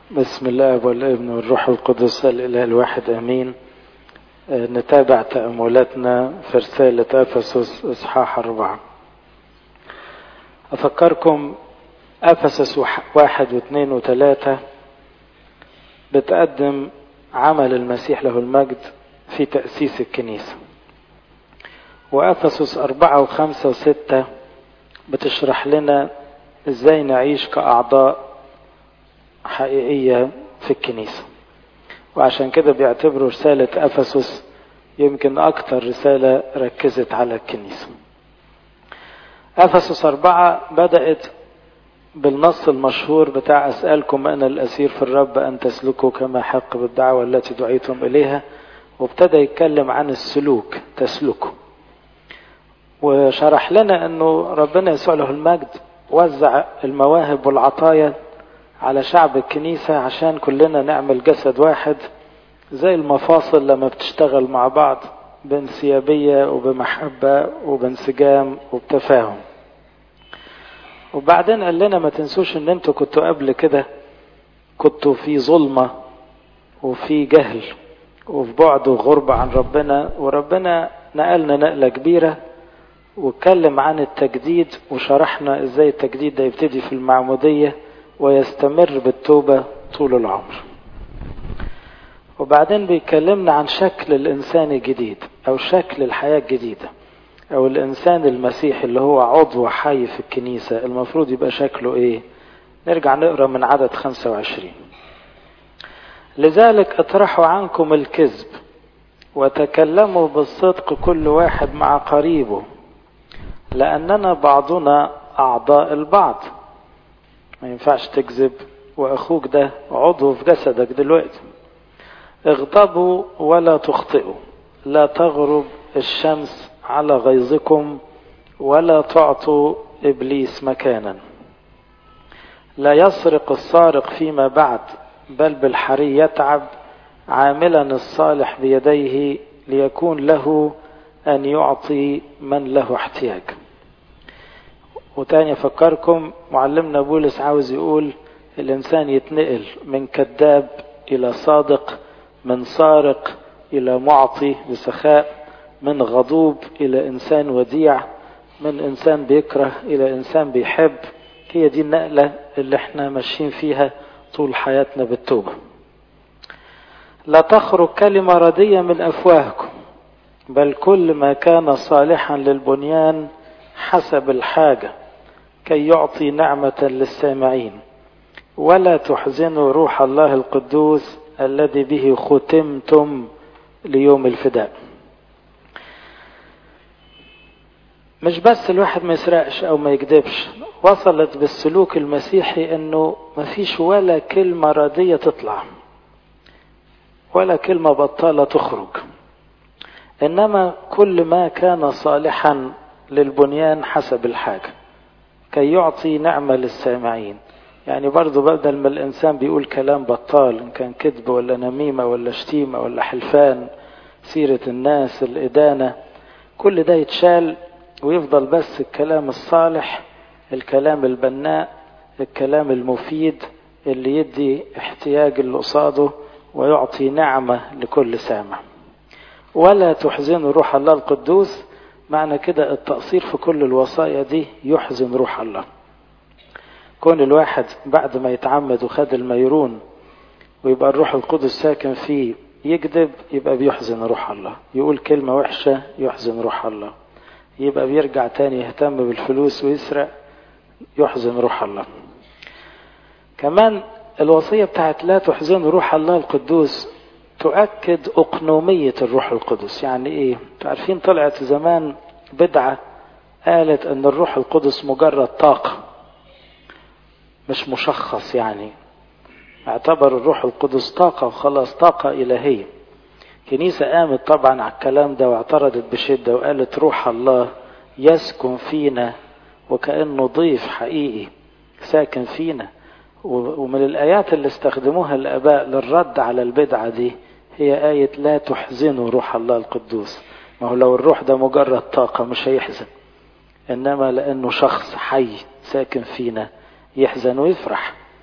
بسم الله والابن والروح القدس الإله الواحد أمين نتابع تأملاتنا في رسالة أفسس إصحاح أربعة أفكركم أفسس واحد واثنين وثلاثة بتقدم عمل المسيح له المجد في تأسيس الكنيسة وأفسس أربعة وخمسة وستة بتشرح لنا إزاي نعيش كأعضاء حقيقية في الكنيسة وعشان كده بيعتبروا رسالة أفسس يمكن أكتر رسالة ركزت على الكنيسة أفسس أربعة بدأت بالنص المشهور بتاع أسألكم أنا الأسير في الرب أن تسلكوا كما حق بالدعوة التي دعيتم إليها وابتدى يتكلم عن السلوك تسلكوا وشرح لنا أنه ربنا يسوع له المجد وزع المواهب والعطايا على شعب الكنيسة عشان كلنا نعمل جسد واحد زي المفاصل لما بتشتغل مع بعض بانسيابية وبمحبة وبانسجام وبتفاهم وبعدين قال لنا ما تنسوش ان انتوا كنتوا قبل كده كنتوا في ظلمة وفي جهل وفي بعد وغربة عن ربنا وربنا نقلنا نقلة كبيرة واتكلم عن التجديد وشرحنا ازاي التجديد ده يبتدي في المعمودية ويستمر بالتوبة طول العمر وبعدين بيكلمنا عن شكل الإنسان الجديد أو شكل الحياة الجديدة أو الإنسان المسيحي اللي هو عضو حي في الكنيسة المفروض يبقى شكله إيه نرجع نقرأ من عدد 25 لذلك اطرحوا عنكم الكذب وتكلموا بالصدق كل واحد مع قريبه لأننا بعضنا أعضاء البعض ما ينفعش تكذب واخوك ده عضو في جسدك دلوقتي اغضبوا ولا تخطئوا لا تغرب الشمس على غيظكم ولا تعطوا ابليس مكانا لا يسرق السارق فيما بعد بل بالحري يتعب عاملا الصالح بيديه ليكون له ان يعطي من له احتياج وتاني افكركم معلمنا بولس عاوز يقول الانسان يتنقل من كذاب الى صادق من سارق الى معطي بسخاء من غضوب الى انسان وديع من انسان بيكره الى انسان بيحب هي دي النقلة اللي احنا ماشيين فيها طول حياتنا بالتوبة لا تخرج كلمة ردية من افواهكم بل كل ما كان صالحا للبنيان حسب الحاجه كي يعطي نعمة للسامعين ولا تحزنوا روح الله القدوس الذي به ختمتم ليوم الفداء مش بس الواحد ما يسرقش او ما يكذبش وصلت بالسلوك المسيحي انه ما فيش ولا كلمة ردية تطلع ولا كلمة بطالة تخرج انما كل ما كان صالحا للبنيان حسب الحاجه كي يعطي نعمة للسامعين يعني برضو بدل ما الإنسان بيقول كلام بطال إن كان كذب ولا نميمة ولا شتيمة ولا حلفان سيرة الناس الإدانة كل ده يتشال ويفضل بس الكلام الصالح الكلام البناء الكلام المفيد اللي يدي احتياج اللي قصاده ويعطي نعمة لكل سامع ولا تحزنوا روح الله القدوس معنى كده التقصير في كل الوصايا دي يحزن روح الله كون الواحد بعد ما يتعمد وخد الميرون ويبقى الروح القدس ساكن فيه يكذب يبقى بيحزن روح الله يقول كلمة وحشة يحزن روح الله يبقى بيرجع تاني يهتم بالفلوس ويسرق يحزن روح الله كمان الوصية بتاعت لا تحزن روح الله القدوس تؤكد أقنومية الروح القدس يعني إيه عارفين طلعت زمان بدعة قالت أن الروح القدس مجرد طاقة مش مشخص يعني اعتبر الروح القدس طاقة وخلاص طاقة إلهية كنيسة قامت طبعا على الكلام ده واعترضت بشدة وقالت روح الله يسكن فينا وكأنه ضيف حقيقي ساكن فينا ومن الآيات اللي استخدموها الآباء للرد على البدعة دي هي آية لا تحزنوا روح الله القدوس ما هو لو الروح ده مجرد طاقة مش هيحزن إنما لأنه شخص حي ساكن فينا يحزن ويفرح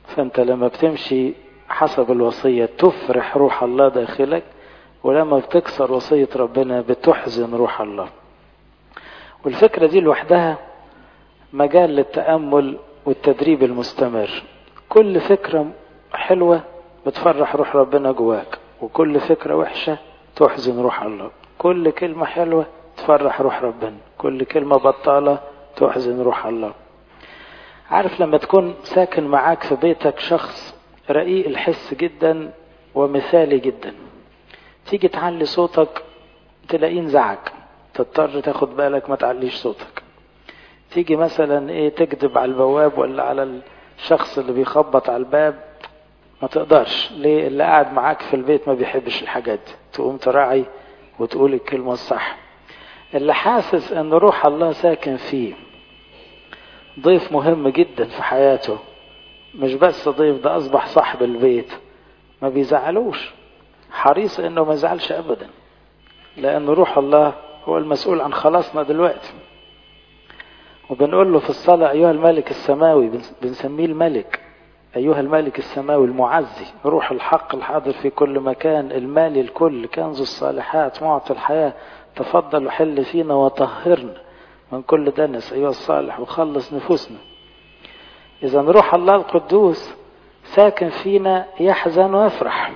فانت لما بتمشي حسب الوصية تفرح روح الله داخلك ولما بتكسر وصية ربنا بتحزن روح الله والفكرة دي لوحدها مجال للتأمل والتدريب المستمر كل فكرة حلوة بتفرح روح ربنا جواك وكل فكرة وحشة تحزن روح الله كل كلمة حلوة تفرح روح ربنا كل كلمة بطالة تحزن روح الله عارف لما تكون ساكن معاك في بيتك شخص رقيق الحس جدا ومثالي جدا تيجي تعلي صوتك تلاقيه انزعج تضطر تاخد بالك ما تعليش صوتك تيجي مثلا ايه تكذب على البواب ولا على الشخص اللي بيخبط على الباب ما تقدرش ليه اللي قاعد معاك في البيت ما بيحبش الحاجات دي تقوم تراعي وتقول الكلمة الصح اللي حاسس ان روح الله ساكن فيه ضيف مهم جدا في حياته مش بس ضيف ده اصبح صاحب البيت ما بيزعلوش حريص انه ما يزعلش ابدا لان روح الله هو المسؤول عن خلاصنا دلوقتي وبنقول له في الصلاة أيها الملك السماوي بنسميه الملك أيها الملك السماوي المعزي روح الحق الحاضر في كل مكان المالي الكل كنز الصالحات معطي الحياة تفضل وحل فينا وطهرنا من كل دنس أيها الصالح وخلص نفوسنا إذا روح الله القدوس ساكن فينا يحزن ويفرح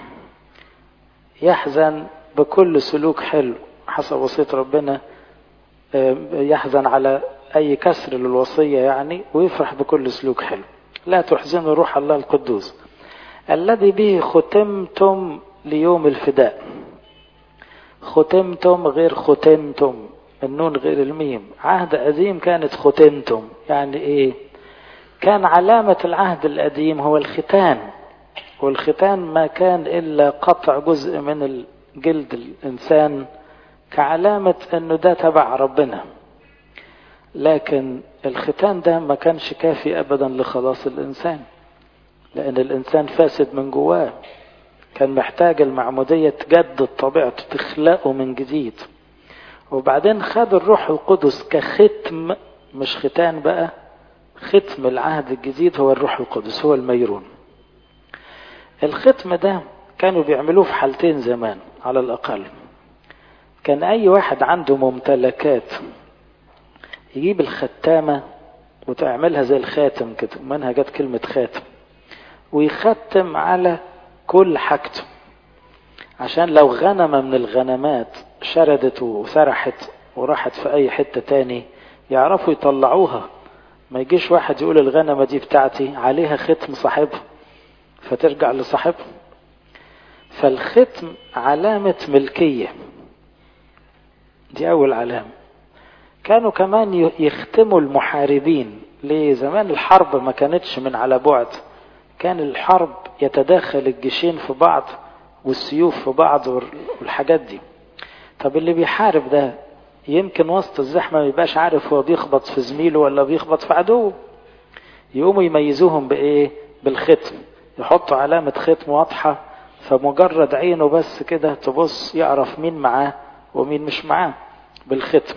يحزن بكل سلوك حلو حسب وصية ربنا يحزن على أي كسر للوصية يعني ويفرح بكل سلوك حلو لا تحزنوا روح الله القدوس الذي به ختمتم ليوم الفداء ختمتم غير ختمتم النون غير الميم عهد قديم كانت ختمتم يعني ايه كان علامة العهد القديم هو الختان والختان ما كان إلا قطع جزء من جلد الإنسان كعلامة أنه ده تبع ربنا لكن الختان ده ما كانش كافي أبدا لخلاص الإنسان لأن الإنسان فاسد من جواه كان محتاج المعمودية تجدد طبيعته تخلقه من جديد وبعدين خد الروح القدس كختم مش ختان بقى ختم العهد الجديد هو الروح القدس هو الميرون الختم ده كانوا بيعملوه في حالتين زمان على الأقل كان أي واحد عنده ممتلكات يجيب الختامة وتعملها زي الخاتم كده منها جت كلمة خاتم ويختم على كل حاجته عشان لو غنمة من الغنمات شردت وسرحت وراحت في أي حتة تاني يعرفوا يطلعوها ما يجيش واحد يقول الغنمة دي بتاعتي عليها ختم صاحبها فترجع لصاحبها فالختم علامة ملكية دي أول علامة كانوا كمان يختموا المحاربين ليه زمان الحرب ما كانتش من على بعد كان الحرب يتداخل الجيشين في بعض والسيوف في بعض والحاجات دي طب اللي بيحارب ده يمكن وسط الزحمة ما يبقاش عارف هو بيخبط في زميله ولا بيخبط في عدوه يقوموا يميزوهم بإيه بالختم يحطوا علامة ختم واضحة فمجرد عينه بس كده تبص يعرف مين معاه ومين مش معاه بالختم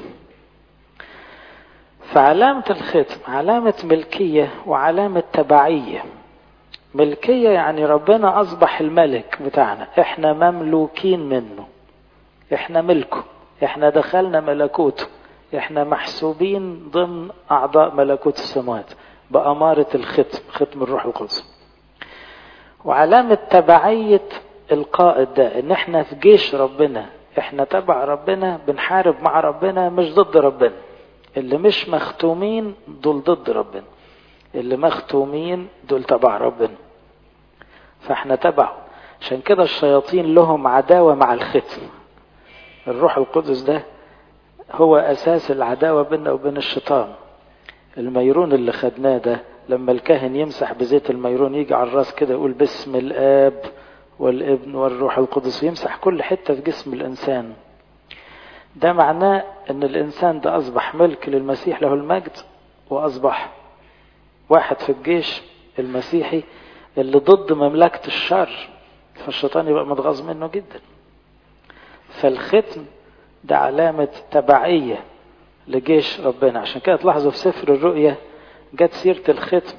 فعلامة الختم علامة ملكية وعلامة تبعية ملكية يعني ربنا أصبح الملك بتاعنا احنا مملوكين منه احنا ملكه احنا دخلنا ملكوته احنا محسوبين ضمن أعضاء ملكوت السماوات بأمارة الختم ختم الروح القدس وعلامة تبعية القائد ده ان احنا في جيش ربنا احنا تبع ربنا بنحارب مع ربنا مش ضد ربنا اللي مش مختومين دول ضد ربنا اللي مختومين دول تبع ربنا فاحنا تبعه عشان كده الشياطين لهم عداوة مع الختم الروح القدس ده هو أساس العداوة بيننا وبين الشيطان الميرون اللي خدناه ده لما الكاهن يمسح بزيت الميرون يجي على الراس كده يقول باسم الآب والابن والروح القدس ويمسح كل حتة في جسم الإنسان ده معناه ان الانسان ده اصبح ملك للمسيح له المجد واصبح واحد في الجيش المسيحي اللي ضد مملكة الشر فالشيطان يبقى متغاظ منه جدا فالختم ده علامة تبعية لجيش ربنا عشان كده تلاحظوا في سفر الرؤيا جت سيرة الختم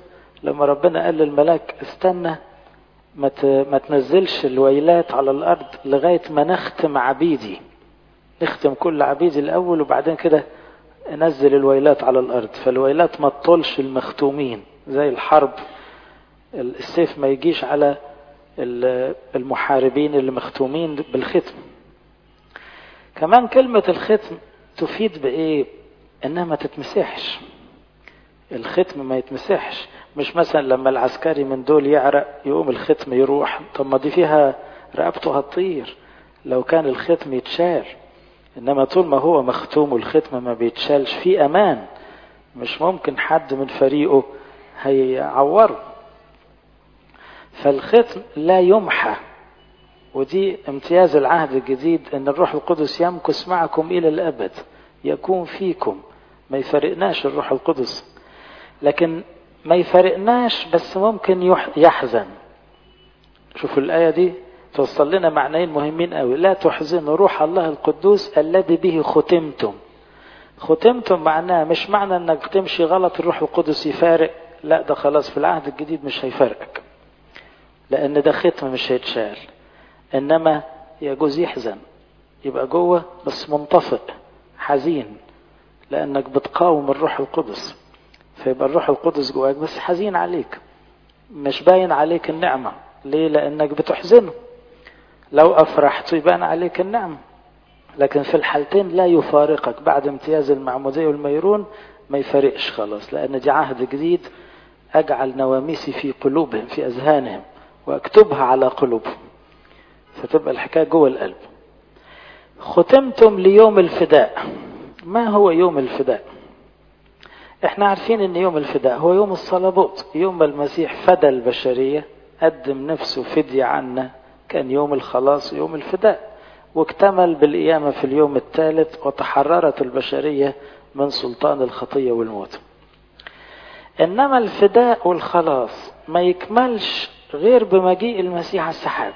لما ربنا قال للملاك استنى ما ما تنزلش الويلات على الارض لغايه ما نختم عبيدي نختم كل عبيدي الاول وبعدين كده نزل الويلات على الارض فالويلات ما تطولش المختومين زي الحرب السيف ما يجيش على المحاربين اللي مختومين بالختم كمان كلمة الختم تفيد بإيه؟ إنها ما تتمسحش الختم ما يتمسحش مش مثلا لما العسكري من دول يعرق يقوم الختم يروح طب ما دي فيها رقبته هتطير لو كان الختم يتشال انما طول ما هو مختوم والختم ما بيتشالش في امان مش ممكن حد من فريقه هيعوره فالختم لا يمحى ودي امتياز العهد الجديد ان الروح القدس يمكث معكم الى الابد يكون فيكم ما يفرقناش الروح القدس لكن ما يفرقناش بس ممكن يحزن شوفوا الآية دي توصل لنا معنيين مهمين قوي لا تحزنوا روح الله القدوس الذي به ختمتم ختمتم معناه مش معنى انك تمشي غلط الروح القدس يفارق لا ده خلاص في العهد الجديد مش هيفرقك لان ده ختم مش هيتشال انما يجوز يحزن يبقى جوه بس منطفئ حزين لانك بتقاوم الروح القدس فيبقى الروح القدس جواك بس حزين عليك مش باين عليك النعمة ليه لأنك بتحزنه لو أفرحت يبان عليك النعمة لكن في الحالتين لا يفارقك بعد امتياز المعمودية والميرون ما يفارقش خلاص لأن دي عهد جديد أجعل نواميسي في قلوبهم في أذهانهم وأكتبها على قلوبهم فتبقى الحكاية جوه القلب ختمتم ليوم الفداء ما هو يوم الفداء احنا عارفين ان يوم الفداء هو يوم الصلبوت يوم المسيح فدى البشرية قدم نفسه فدية عنا كان يوم الخلاص يوم الفداء واكتمل بالقيامة في اليوم الثالث وتحررت البشرية من سلطان الخطية والموت انما الفداء والخلاص ما يكملش غير بمجيء المسيح على السحاب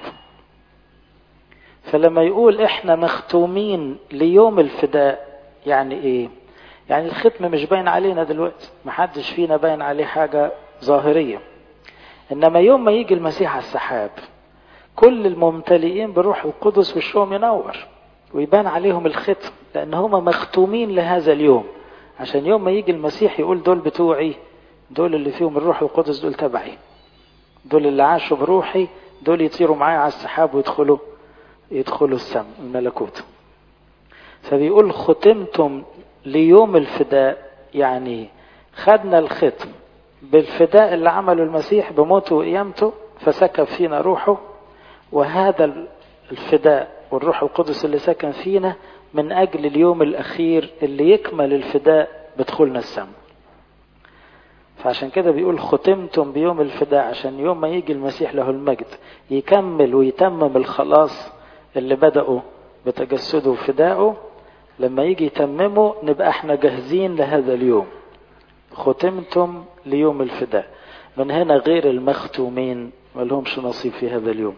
فلما يقول احنا مختومين ليوم الفداء يعني ايه يعني الختم مش باين علينا دلوقتي محدش فينا باين عليه حاجة ظاهرية إنما يوم ما يجي المسيح على السحاب كل الممتلئين بروح القدس وشهم ينور ويبان عليهم الختم لأن هم مختومين لهذا اليوم عشان يوم ما يجي المسيح يقول دول بتوعي دول اللي فيهم الروح القدس دول تبعي دول اللي عاشوا بروحي دول يطيروا معايا على السحاب ويدخلوا يدخلوا السم الملكوت فبيقول ختمتم ليوم الفداء يعني خدنا الختم بالفداء اللي عمله المسيح بموته وقيامته فسكب فينا روحه وهذا الفداء والروح القدس اللي سكن فينا من أجل اليوم الأخير اللي يكمل الفداء بدخولنا السماء فعشان كده بيقول ختمتم بيوم الفداء عشان يوم ما يجي المسيح له المجد يكمل ويتمم الخلاص اللي بدأوا بتجسده وفدائه لما يجي يتممه نبقى احنا جاهزين لهذا اليوم ختمتم ليوم الفداء من هنا غير المختومين ما لهمش نصيب في هذا اليوم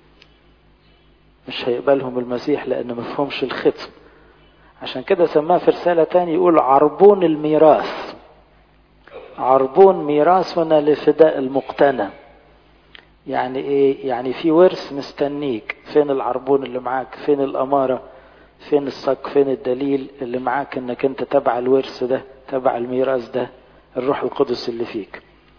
مش هيقبلهم المسيح لان ما فهمش الختم عشان كده سماه في رسالة تاني يقول عربون الميراث عربون ميراثنا لفداء المقتنى يعني ايه يعني في ورث مستنيك فين العربون اللي معاك فين الاماره فين الصك فين الدليل اللي معاك انك انت تبع الورث ده تبع الميراث ده الروح القدس اللي فيك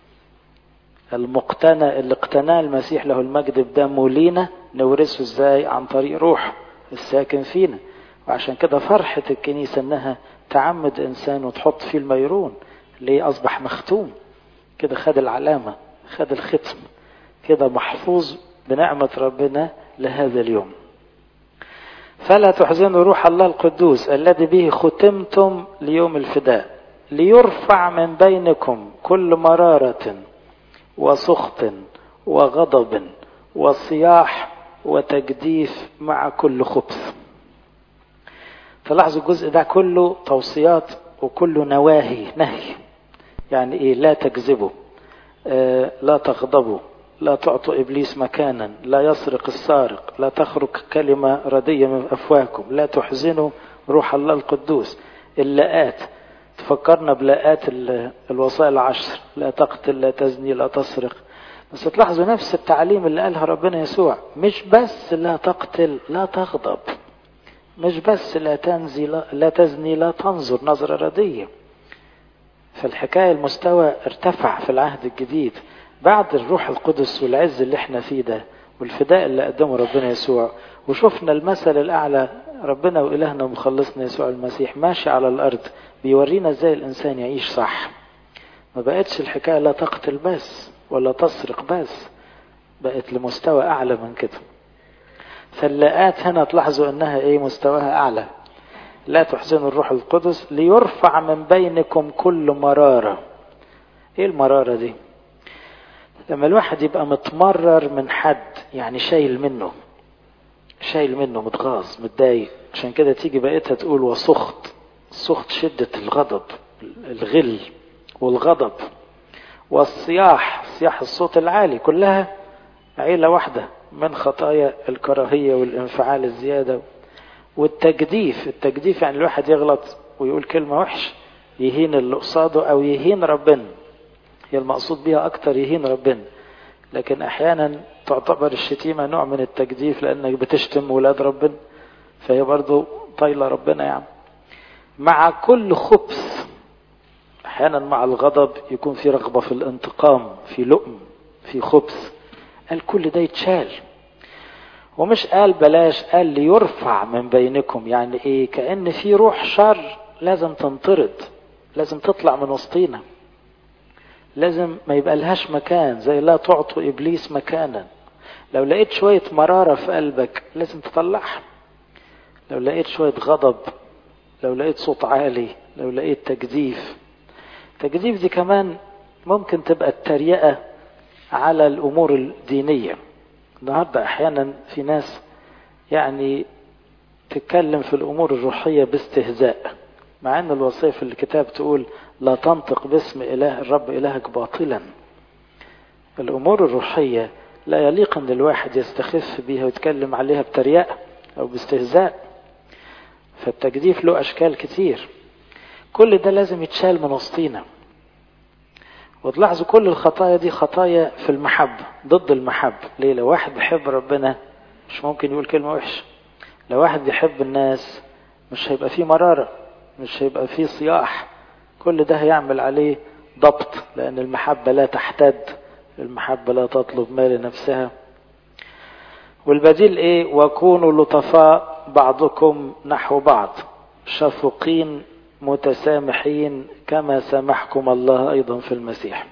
المقتنى اللي اقتناه المسيح له المجد بدمه لينا نورثه ازاي عن طريق روح الساكن فينا وعشان كده فرحة الكنيسة انها تعمد انسان وتحط فيه الميرون ليه اصبح مختوم كده خد العلامة خد الختم كده محفوظ بنعمة ربنا لهذا اليوم فلا تحزنوا روح الله القدوس الذي به ختمتم ليوم الفداء ليرفع من بينكم كل مرارة وسخط وغضب وصياح وتجديف مع كل خبث تلاحظوا الجزء ده كله توصيات وكله نواهي نهي يعني ايه لا تكذبوا آه لا تغضبوا لا تعطوا ابليس مكانا لا يسرق السارق لا تخرج كلمه رديه من افواهكم لا تحزنوا روح الله القدوس اللاءات تفكرنا بلاءات الوصايا العشر لا تقتل لا تزني لا تسرق بس تلاحظوا نفس التعليم اللي قالها ربنا يسوع مش بس لا تقتل لا تغضب مش بس لا تنزي لا, لا تزني لا تنظر نظرة ردية فالحكاية المستوى ارتفع في العهد الجديد بعد الروح القدس والعز اللي احنا فيه ده والفداء اللي قدمه ربنا يسوع وشفنا المثل الأعلى ربنا وإلهنا ومخلصنا يسوع المسيح ماشي على الأرض بيورينا ازاي الإنسان يعيش صح ما بقتش الحكاية لا تقتل بس ولا تسرق بس بقت لمستوى أعلى من كده فاللاءات هنا تلاحظوا أنها إيه مستواها أعلى لا تحزنوا الروح القدس ليرفع من بينكم كل مرارة إيه المرارة دي لما الواحد يبقى متمرر من حد يعني شايل منه شايل منه متغاظ متضايق عشان كده تيجي بقيتها تقول وسخط سخط شدة الغضب الغل والغضب والصياح صياح الصوت العالي كلها عيلة واحدة من خطايا الكراهية والانفعال الزيادة والتجديف التجديف يعني الواحد يغلط ويقول كلمة وحش يهين اللي قصاده أو يهين ربنا هي المقصود بها أكتر يهين ربنا لكن أحيانا تعتبر الشتيمة نوع من التجديف لأنك بتشتم ولاد ربنا فهي برضو طايلة ربنا يعني مع كل خبث أحيانا مع الغضب يكون في رغبة في الانتقام في لؤم في خبث قال كل ده يتشال ومش قال بلاش قال ليرفع من بينكم يعني ايه كأن في روح شر لازم تنطرد لازم تطلع من وسطينا لازم ما يبقى لهاش مكان زي لا تعطوا ابليس مكانا لو لقيت شوية مرارة في قلبك لازم تطلعها لو لقيت شوية غضب لو لقيت صوت عالي لو لقيت تجديف تجديف دي كمان ممكن تبقى التريقة على الأمور الدينية النهاردة أحيانا في ناس يعني تتكلم في الأمور الروحية باستهزاء مع أن الوصية في الكتاب تقول لا تنطق باسم إله الرب إلهك باطلا الأمور الروحية لا يليق أن الواحد يستخف بها ويتكلم عليها بتريقة أو باستهزاء فالتجديف له أشكال كتير كل ده لازم يتشال من وسطينا وتلاحظوا كل الخطايا دي خطايا في المحبة ضد المحبة ليه لو واحد بيحب ربنا مش ممكن يقول كلمة وحشة لو واحد بيحب الناس مش هيبقى فيه مرارة مش هيبقى فيه صياح كل ده هيعمل عليه ضبط لأن المحبة لا تحتد المحبة لا تطلب ما لنفسها والبديل ايه وكونوا لطفاء بعضكم نحو بعض شفقين متسامحين كما سامحكم الله ايضا في المسيح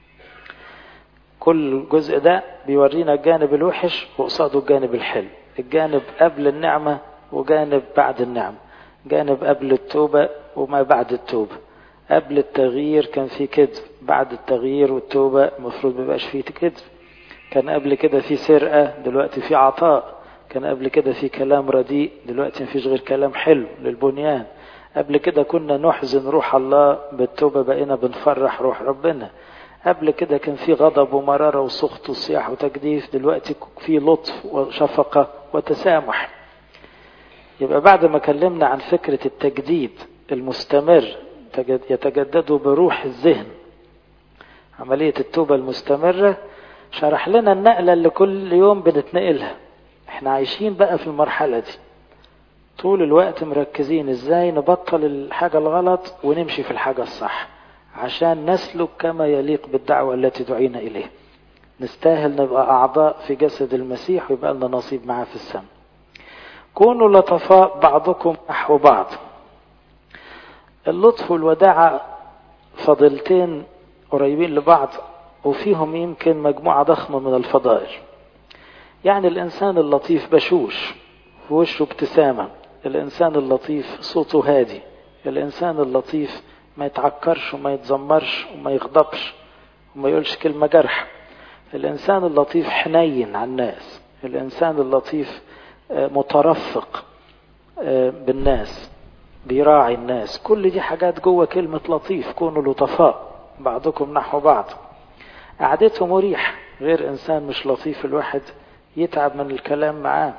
كل جزء ده بيورينا الجانب الوحش وقصاده الجانب الحلو الجانب قبل النعمة وجانب بعد النعمة جانب قبل التوبة وما بعد التوبة قبل التغيير كان في كذب بعد التغيير والتوبة المفروض مبقاش فيه كذب كان قبل كده في سرقة دلوقتي في عطاء كان قبل كده في كلام رديء دلوقتي مفيش غير كلام حلو للبنيان قبل كده كنا نحزن روح الله بالتوبة بقينا بنفرح روح ربنا قبل كده كان في غضب ومرارة وسخط وصياح وتجديف دلوقتي في لطف وشفقة وتسامح يبقى بعد ما كلمنا عن فكرة التجديد المستمر يتجدد بروح الذهن عملية التوبة المستمرة شرح لنا النقلة اللي كل يوم بنتنقلها احنا عايشين بقى في المرحلة دي طول الوقت مركزين ازاي نبطل الحاجة الغلط ونمشي في الحاجة الصح عشان نسلك كما يليق بالدعوة التي دعينا إليه نستاهل نبقى أعضاء في جسد المسيح ويبقى لنا نصيب معاه في السماء كونوا لطفاء بعضكم نحو بعض اللطف والوداعة فضيلتين قريبين لبعض وفيهم يمكن مجموعة ضخمة من الفضائل يعني الإنسان اللطيف بشوش في وشه ابتسامة الإنسان اللطيف صوته هادي الإنسان اللطيف ما يتعكرش وما يتذمرش وما يغضبش وما يقولش كلمة جرح الإنسان اللطيف حنين على الناس الإنسان اللطيف مترفق بالناس بيراعي الناس كل دي حاجات جوه كلمة لطيف كونوا لطفاء بعضكم نحو بعض قعدته مريح غير إنسان مش لطيف الواحد يتعب من الكلام معاه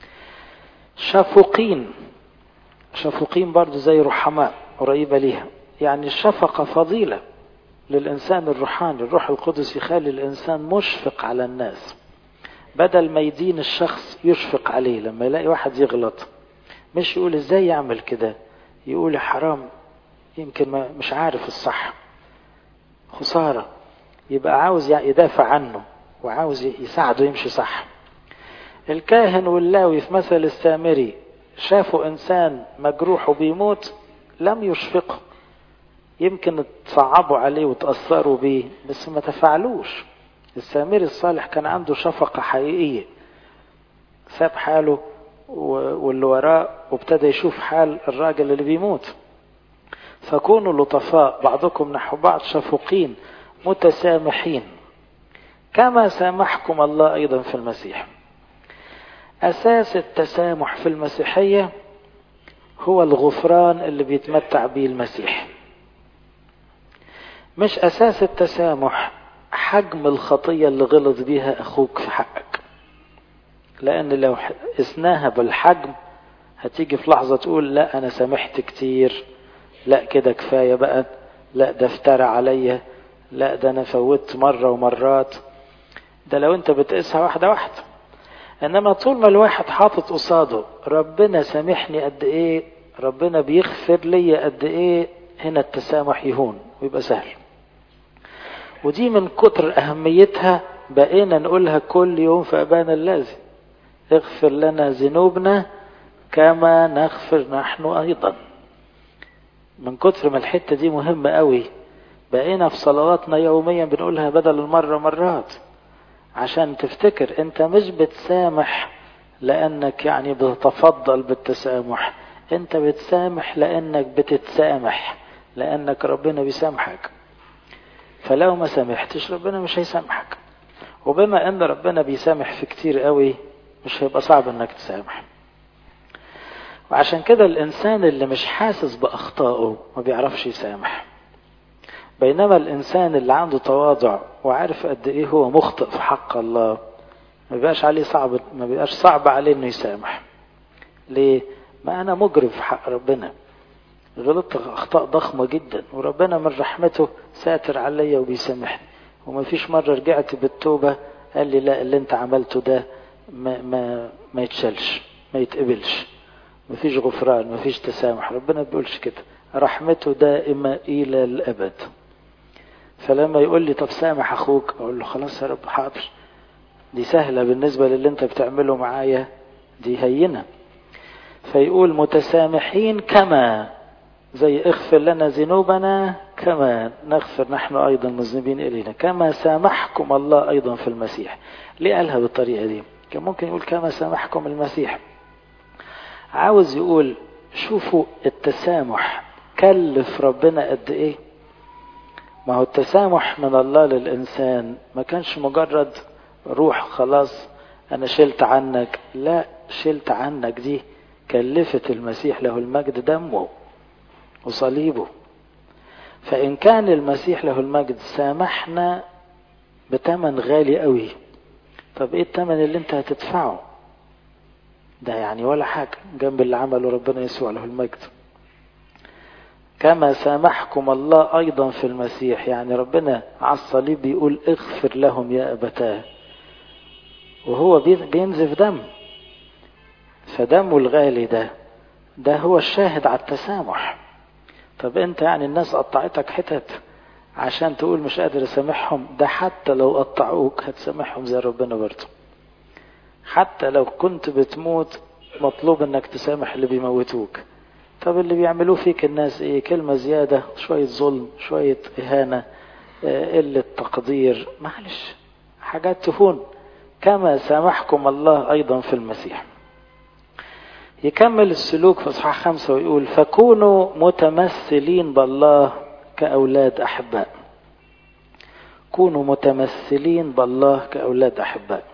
شفوقين شفوقين برضو زي رحماء قريبة ليها يعني الشفقة فضيلة للإنسان الروحاني الروح القدس يخلي الإنسان مشفق على الناس بدل ما يدين الشخص يشفق عليه لما يلاقي واحد يغلط مش يقول ازاي يعمل كده يقول حرام يمكن ما مش عارف الصح خسارة يبقى عاوز يدافع عنه وعاوز يساعده يمشي صح الكاهن واللاوي في مثل السامري شافوا إنسان مجروح وبيموت لم يشفقه يمكن تصعبوا عليه وتأثروا بيه بس ما تفعلوش السامري الصالح كان عنده شفقة حقيقية ساب حاله واللي وراه وابتدى يشوف حال الراجل اللي بيموت فكونوا لطفاء بعضكم نحو بعض شفوقين متسامحين كما سامحكم الله أيضا في المسيح أساس التسامح في المسيحية هو الغفران اللي بيتمتع به المسيح مش أساس التسامح حجم الخطية اللي غلط بيها أخوك في حقك لأن لو قسناها بالحجم هتيجي في لحظة تقول لا أنا سامحت كتير لا كده كفاية بقى لا ده افترى عليا لا ده أنا فوتت مرة ومرات ده لو أنت بتقيسها واحدة واحدة إنما طول ما الواحد حاطط قصاده ربنا سامحني قد إيه ربنا بيغفر لي قد إيه هنا التسامح يهون ويبقى سهل ودي من كتر أهميتها بقينا نقولها كل يوم في أبانا الذي اغفر لنا ذنوبنا كما نغفر نحن أيضا من كتر ما الحتة دي مهمة قوي بقينا في صلواتنا يوميا بنقولها بدل المرة مرات عشان تفتكر انت مش بتسامح لانك يعني بتتفضل بالتسامح انت بتسامح لانك بتتسامح لانك ربنا بيسامحك فلو ما سامحتش ربنا مش هيسامحك وبما ان ربنا بيسامح في كتير قوي مش هيبقى صعب انك تسامح وعشان كده الانسان اللي مش حاسس باخطائه ما بيعرفش يسامح بينما الانسان اللي عنده تواضع وعارف قد ايه هو مخطئ في حق الله ما بيبقاش عليه صعب ما بيبقاش صعب عليه انه يسامح ليه ما انا مجرم في حق ربنا غلطت اخطاء ضخمه جدا وربنا من رحمته ساتر عليا وبيسامحني وما فيش مره رجعت بالتوبه قال لي لا اللي انت عملته ده ما ما ما يتشالش ما يتقبلش ما فيش غفران ما فيش تسامح ربنا ما بيقولش كده رحمته دائمه الى الابد فلما يقول لي طب سامح اخوك اقول له خلاص يا رب حاضر دي سهله بالنسبه للي انت بتعمله معايا دي هينه فيقول متسامحين كما زي اغفر لنا ذنوبنا كما نغفر نحن ايضا مذنبين الينا كما سامحكم الله ايضا في المسيح ليه قالها بالطريقه دي كان ممكن يقول كما سامحكم المسيح عاوز يقول شوفوا التسامح كلف ربنا قد ايه ما هو التسامح من الله للإنسان ما كانش مجرد روح خلاص أنا شلت عنك لا شلت عنك دي كلفت المسيح له المجد دمه وصليبه فإن كان المسيح له المجد سامحنا بتمن غالي قوي طب ايه التمن اللي انت هتدفعه ده يعني ولا حاجة جنب اللي عمله ربنا يسوع له المجد كما سامحكم الله أيضا في المسيح يعني ربنا على الصليب بيقول اغفر لهم يا أبتاه وهو بينزف دم فدمه الغالي ده ده هو الشاهد على التسامح طب انت يعني الناس قطعتك حتت عشان تقول مش قادر اسامحهم ده حتى لو قطعوك هتسامحهم زي ربنا برضه حتى لو كنت بتموت مطلوب انك تسامح اللي بيموتوك طب اللي بيعملوه فيك الناس ايه كلمة زيادة شوية ظلم شوية اهانة قلة تقدير معلش حاجات تهون كما سامحكم الله ايضا في المسيح يكمل السلوك في اصحاح خمسة ويقول فكونوا متمثلين بالله كأولاد أحباء كونوا متمثلين بالله كأولاد أحباء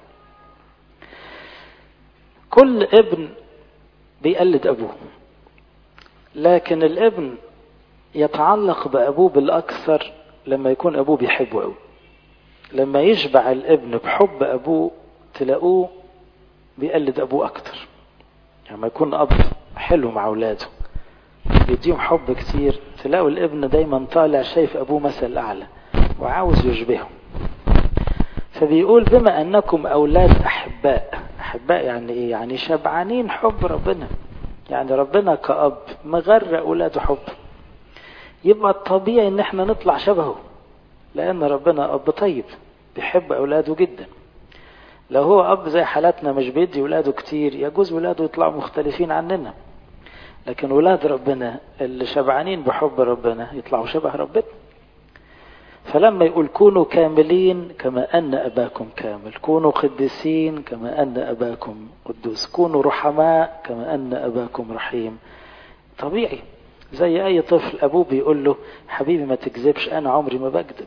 كل ابن بيقلد أبوه لكن الابن يتعلق بأبوه بالأكثر لما يكون أبوه بيحبه أوي لما يشبع الابن بحب أبوه تلاقوه بيقلد أبوه أكتر لما يعني يكون أب حلو مع أولاده بيديهم حب كتير تلاقوا الابن دايما طالع شايف ابوه مثل اعلى وعاوز يشبهه فبيقول بما انكم اولاد احباء احباء يعني ايه يعني شبعانين حب ربنا يعني ربنا كأب مغرق اولاده حب يبقى الطبيعي ان احنا نطلع شبهه لان ربنا اب طيب بيحب اولاده جدا لو هو اب زي حالاتنا مش بيدي ولاده كتير يجوز ولاده يطلعوا مختلفين عننا لكن ولاد ربنا اللي شبعانين بحب ربنا يطلعوا شبه ربنا فلما يقول كونوا كاملين كما أن أباكم كامل كونوا قديسين كما أن أباكم قدوس كونوا رحماء كما أن أباكم رحيم طبيعي زي أي طفل أبوه بيقول له حبيبي ما تكذبش أنا عمري ما بكذب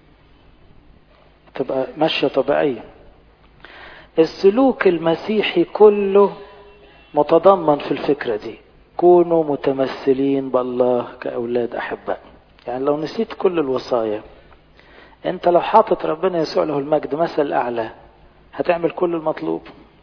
تبقى ماشية طبيعية السلوك المسيحي كله متضمن في الفكرة دي كونوا متمثلين بالله كأولاد أحباء يعني لو نسيت كل الوصايا انت لو حاطط ربنا يسوع له المجد مثل أعلى هتعمل كل المطلوب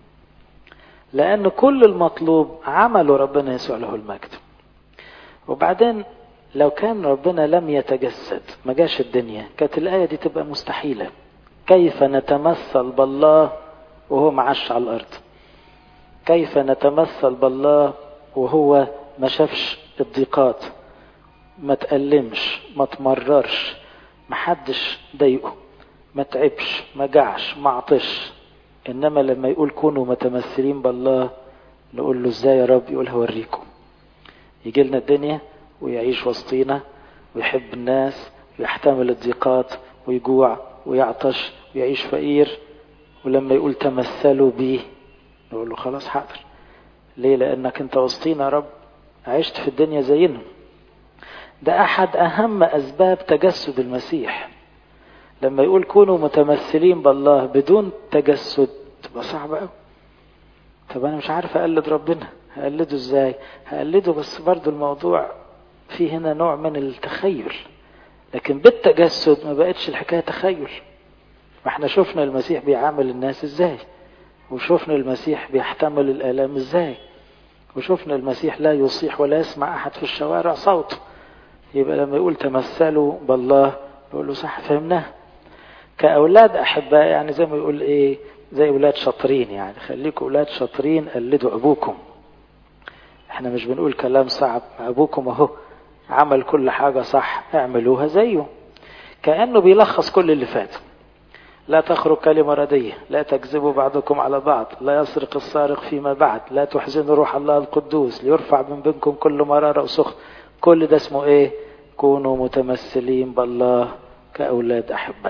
لأن كل المطلوب عمله ربنا يسوع له المجد وبعدين لو كان ربنا لم يتجسد ما جاش الدنيا كانت الآية دي تبقى مستحيلة كيف نتمثل بالله وهو معاش على الأرض كيف نتمثل بالله وهو ما شافش الضيقات ما تألمش ما تمررش ما حدش ضايقه ما تعبش ما جعش ما عطش انما لما يقول كونوا متمثلين بالله نقول له ازاي يا رب يقول هوريكم يجي لنا الدنيا ويعيش وسطينا ويحب الناس ويحتمل الضيقات ويجوع ويعطش ويعيش فقير ولما يقول تمثلوا بيه نقول له خلاص حاضر ليه لانك انت وسطينا يا رب عشت في الدنيا زينا ده احد اهم اسباب تجسد المسيح لما يقول كونوا متمثلين بالله بدون تجسد تبقى صعبة قوي طب انا مش عارف اقلد ربنا هقلده ازاي هقلده بس برضو الموضوع فيه هنا نوع من التخيل لكن بالتجسد ما بقتش الحكاية تخيل ما احنا شفنا المسيح بيعامل الناس ازاي وشفنا المسيح بيحتمل الآلام ازاي وشفنا المسيح لا يصيح ولا يسمع أحد في الشوارع صوته يبقى لما يقول تمثلوا بالله يقول له صح فهمناه كأولاد أحباء يعني زي ما يقول إيه زي أولاد شاطرين يعني خليكم أولاد شاطرين قلدوا أبوكم احنا مش بنقول كلام صعب أبوكم أهو عمل كل حاجة صح اعملوها زيه كأنه بيلخص كل اللي فات لا تخرج كلمة ردية لا تكذبوا بعضكم على بعض لا يسرق السارق فيما بعد لا تحزنوا روح الله القدوس ليرفع من بينكم كل مرارة وسخط كل ده اسمه ايه كونوا متمثلين بالله كأولاد أحباء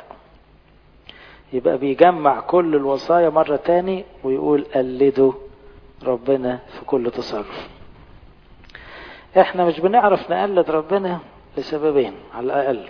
يبقى بيجمع كل الوصايا مرة تاني ويقول قلدوا ربنا في كل تصرف احنا مش بنعرف نقلد ربنا لسببين على الأقل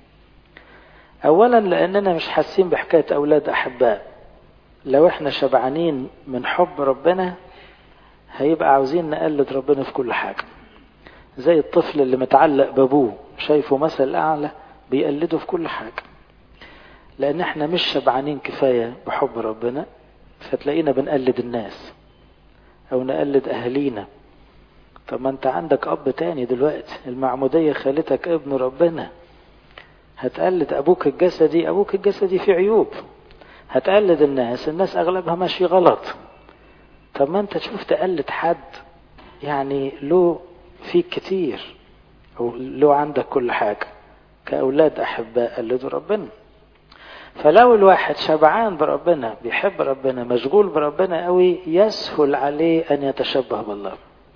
اولا لاننا مش حاسين بحكايه اولاد احباء لو احنا شبعانين من حب ربنا هيبقى عاوزين نقلد ربنا في كل حاجه زي الطفل اللي متعلق بابوه شايفه مثل اعلى بيقلده في كل حاجه لان احنا مش شبعانين كفايه بحب ربنا فتلاقينا بنقلد الناس او نقلد اهالينا طب ما انت عندك اب تاني دلوقتي المعموديه خالتك ابن ربنا هتقلد ابوك الجسدي ابوك الجسدي فيه عيوب هتقلد الناس الناس اغلبها ماشي غلط طب ما انت تشوف تقلد حد يعني له فيك كتير او له عندك كل حاجة كأولاد أحباء قلدوا ربنا فلو الواحد شبعان بربنا بيحب ربنا مشغول بربنا قوي يسهل عليه أن يتشبه بالله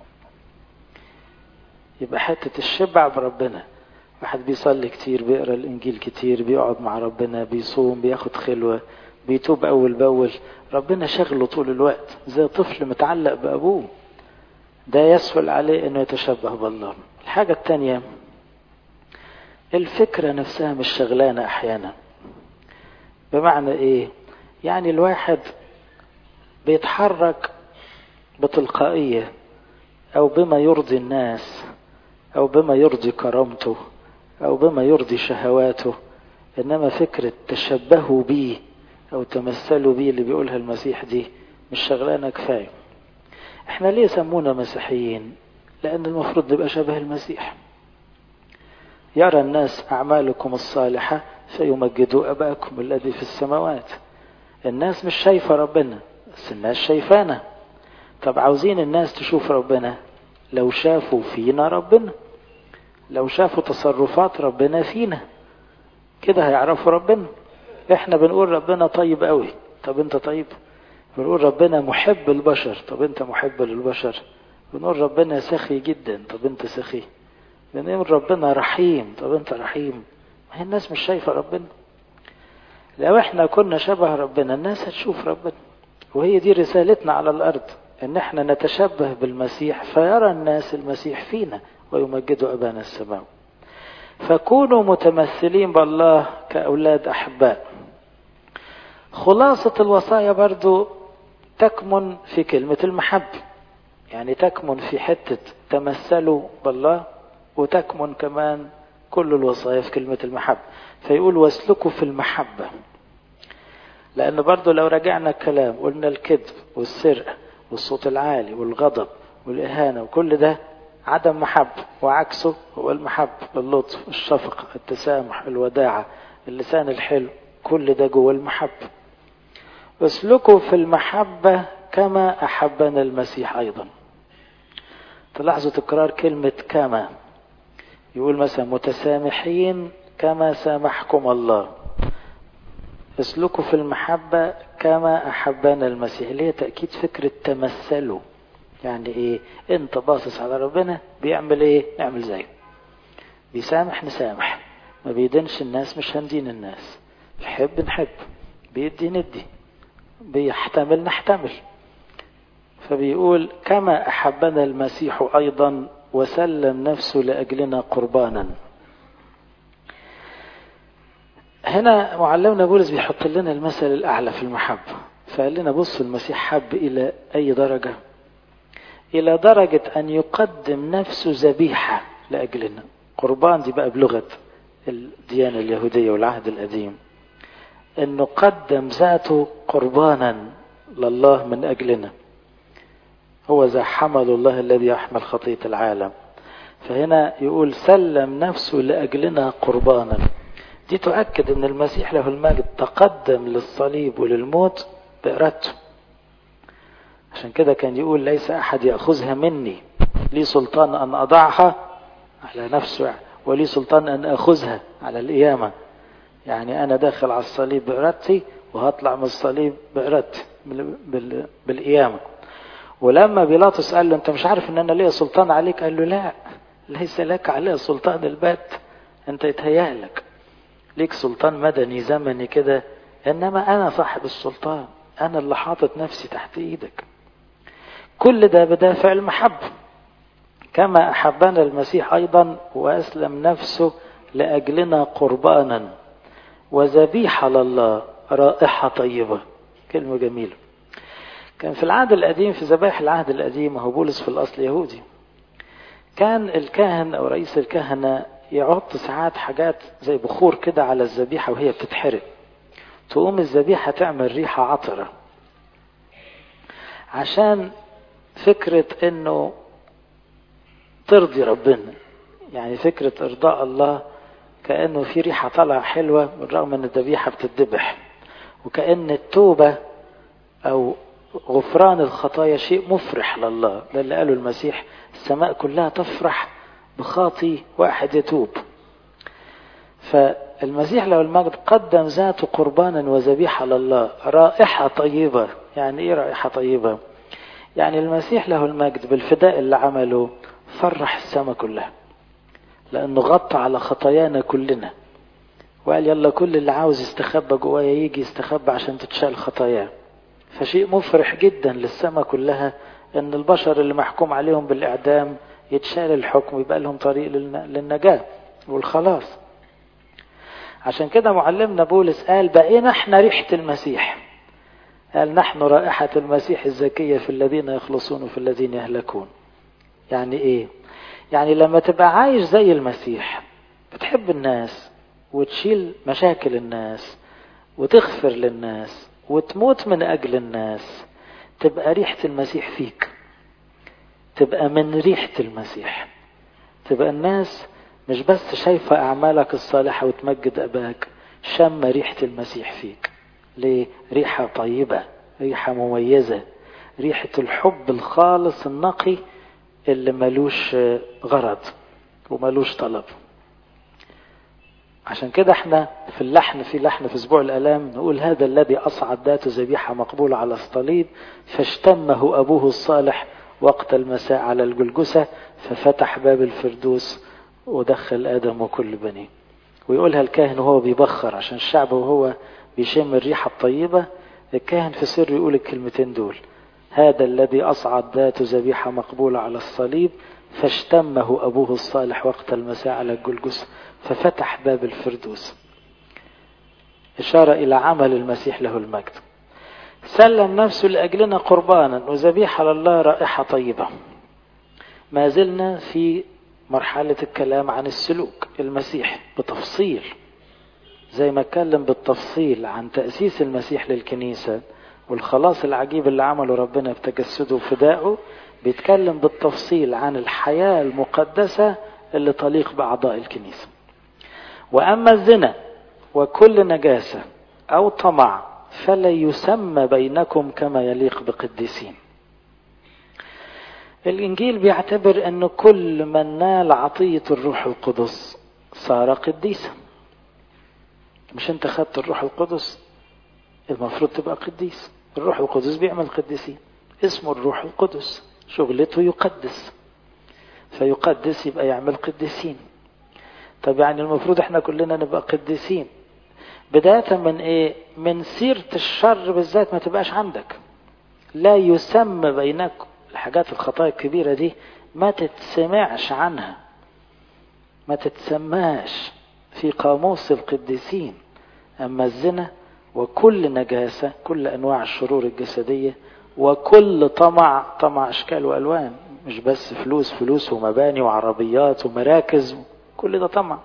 يبقى حتة الشبع بربنا واحد بيصلي كتير بيقرا الانجيل كتير بيقعد مع ربنا بيصوم بياخد خلوه بيتوب اول باول ربنا شغله طول الوقت زي طفل متعلق بابوه ده يسهل عليه انه يتشبه بالله الحاجه التانية الفكره نفسها مش شغلانه احيانا بمعنى ايه يعني الواحد بيتحرك بتلقائيه او بما يرضي الناس او بما يرضي كرامته أو بما يرضي شهواته إنما فكرة تشبهوا بيه أو تمثلوا بيه اللي بيقولها المسيح دي مش شغلانة كفاية احنا ليه سمونا مسيحيين لأن المفروض نبقى شبه المسيح يرى الناس أعمالكم الصالحة فيمجدوا أباكم الذي في السماوات الناس مش شايفة ربنا بس الناس شايفانا طب عاوزين الناس تشوف ربنا لو شافوا فينا ربنا لو شافوا تصرفات ربنا فينا كده هيعرفوا ربنا احنا بنقول ربنا طيب قوي طب انت طيب بنقول ربنا محب البشر طب انت محب للبشر بنقول ربنا سخي جدا طب انت سخي بنقول ربنا رحيم طب انت رحيم ما هي الناس مش شايفة ربنا لو احنا كنا شبه ربنا الناس هتشوف ربنا وهي دي رسالتنا على الارض ان احنا نتشبه بالمسيح فيرى الناس المسيح فينا ويمجدوا ابانا السماوي فكونوا متمثلين بالله كاولاد احباء خلاصة الوصايا برضو تكمن في كلمة المحبة يعني تكمن في حتة تمثلوا بالله وتكمن كمان كل الوصايا في كلمة المحبة فيقول واسلكوا في المحبة لأن برضو لو رجعنا الكلام قلنا الكذب والسرقة والصوت العالي والغضب والإهانة وكل ده عدم محبة وعكسه هو المحبة اللطف الشفقة التسامح الوداعة اللسان الحلو كل ده جوه المحبة اسلكوا في المحبة كما أحبنا المسيح أيضا تلاحظوا تكرار كلمة كما يقول مثلا متسامحين كما سامحكم الله اسلكوا في المحبة كما أحبنا المسيح اللي هي تأكيد فكرة تمثلوا يعني ايه انت باصص على ربنا بيعمل ايه نعمل زيه بيسامح نسامح ما بيدينش الناس مش هندين الناس بيحب نحب بيدي ندي بيحتمل نحتمل فبيقول كما أحبنا المسيح أيضا وسلم نفسه لأجلنا قربانا هنا معلمنا بولس بيحط لنا المثل الأعلى في المحبة فقال لنا بصوا المسيح حب إلى أي درجة إلى درجة أن يقدم نفسه ذبيحة لأجلنا قربان دي بقى بلغة الديانة اليهودية والعهد القديم أنه قدم ذاته قربانا لله من أجلنا هو ذا حمل الله الذي يحمل خطية العالم فهنا يقول سلم نفسه لأجلنا قربانا دي تؤكد أن المسيح له المجد تقدم للصليب وللموت بإرادته عشان كده كان يقول ليس أحد يأخذها مني لي سلطان أن أضعها على نفسه ولي سلطان أن أخذها على القيامة يعني أنا داخل على الصليب بإرادتي وهطلع من الصليب بإرادتي بالقيامة ولما بيلاطس قال له أنت مش عارف أن أنا ليا سلطان عليك قال له لا ليس لك عليه سلطان البات أنت يتهيألك ليك سلطان مدني زمني كده إنما أنا صاحب السلطان أنا اللي حاطط نفسي تحت إيدك كل ده بدافع المحبة كما أحبنا المسيح أيضا وأسلم نفسه لأجلنا قربانا وذبيحة لله رائحة طيبة كلمة جميلة كان في العهد القديم في ذبائح العهد القديم هو بولس في الأصل يهودي كان الكاهن أو رئيس الكهنة يحط ساعات حاجات زي بخور كده على الذبيحة وهي بتتحرق تقوم الذبيحة تعمل ريحة عطرة عشان فكرة انه ترضي ربنا يعني فكرة ارضاء الله كأنه في ريحة طالعة حلوة بالرغم ان الذبيحة بتتذبح وكأن التوبة او غفران الخطايا شيء مفرح لله ده اللي قاله المسيح السماء كلها تفرح بخاطي واحد يتوب فالمسيح له المجد قدم ذاته قربانا وذبيحة لله رائحة طيبة يعني ايه رائحة طيبة يعني المسيح له المجد بالفداء اللي عمله فرح السماء كلها لانه غطى على خطايانا كلنا وقال يلا كل اللي عاوز يستخبى جوايا يجي يستخبى عشان تتشال خطاياه فشيء مفرح جدا للسماء كلها ان البشر اللي محكوم عليهم بالاعدام يتشال الحكم ويبقى لهم طريق للنجاة والخلاص عشان كده معلمنا بولس قال بقينا احنا ريحة المسيح قال نحن رائحة المسيح الزكية في الذين يخلصون وفي الذين يهلكون يعني ايه يعني لما تبقى عايش زي المسيح بتحب الناس وتشيل مشاكل الناس وتغفر للناس وتموت من أجل الناس تبقى ريحة المسيح فيك تبقى من ريحة المسيح تبقى الناس مش بس شايفة أعمالك الصالحة وتمجد أباك شم ريحة المسيح فيك ليه؟ ريحة طيبة ريحة مميزة ريحة الحب الخالص النقي اللي ملوش غرض وملوش طلب عشان كده احنا في اللحن في لحن في اسبوع الالام نقول هذا الذي اصعد ذات ذبيحه مقبوله على الصليب فاشتمه ابوه الصالح وقت المساء على الجلجسه ففتح باب الفردوس ودخل ادم وكل بنيه ويقولها الكاهن وهو بيبخر عشان الشعب وهو بيشم الريحه الطيبه الكاهن في سر يقول الكلمتين دول هذا الذي اصعد ذات ذبيحه مقبوله على الصليب فاشتمه ابوه الصالح وقت المساء على الجلجسه ففتح باب الفردوس إشارة إلى عمل المسيح له المجد سلم نفسه لأجلنا قربانا وذبيحة لله رائحة طيبة ما زلنا في مرحلة الكلام عن السلوك المسيح بتفصيل زي ما اتكلم بالتفصيل عن تأسيس المسيح للكنيسة والخلاص العجيب اللي عمله ربنا بتجسده وفدائه بيتكلم بالتفصيل عن الحياة المقدسة اللي تليق بأعضاء الكنيسة وأما الزنا وكل نجاسة أو طمع فلا يسمى بينكم كما يليق بقديسين الإنجيل بيعتبر أن كل من نال عطية الروح القدس صار قديسا مش أنت خدت الروح القدس المفروض تبقى قديس الروح القدس بيعمل قديسين اسمه الروح القدس شغلته يقدس فيقدس يبقى يعمل قديسين طب يعني المفروض احنا كلنا نبقى قديسين بداية من ايه من سيرة الشر بالذات ما تبقاش عندك لا يسمى بينكم الحاجات الخطايا الكبيرة دي ما تتسمعش عنها ما تتسماش في قاموس القديسين أما الزنا وكل نجاسة كل أنواع الشرور الجسدية وكل طمع طمع أشكال وألوان مش بس فلوس فلوس ومباني وعربيات ومراكز كل ده طمع